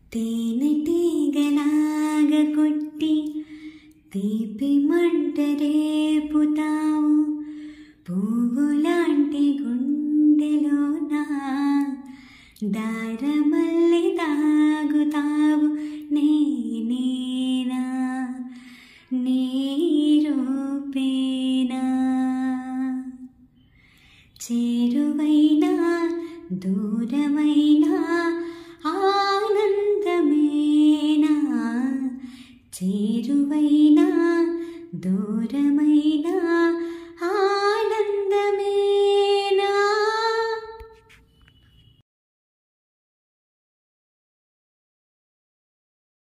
తేనెటీగలాగ కొట్టి తీపి మంట రేపుతావు పువ్వులాంటి గుండెలోన దారమల్లి దాగుతావు నేనేనా నీ రూపేనా చేరువైనా దూరమైనా ఆనందమేనా చేరువైనా దూరమైనా ఆ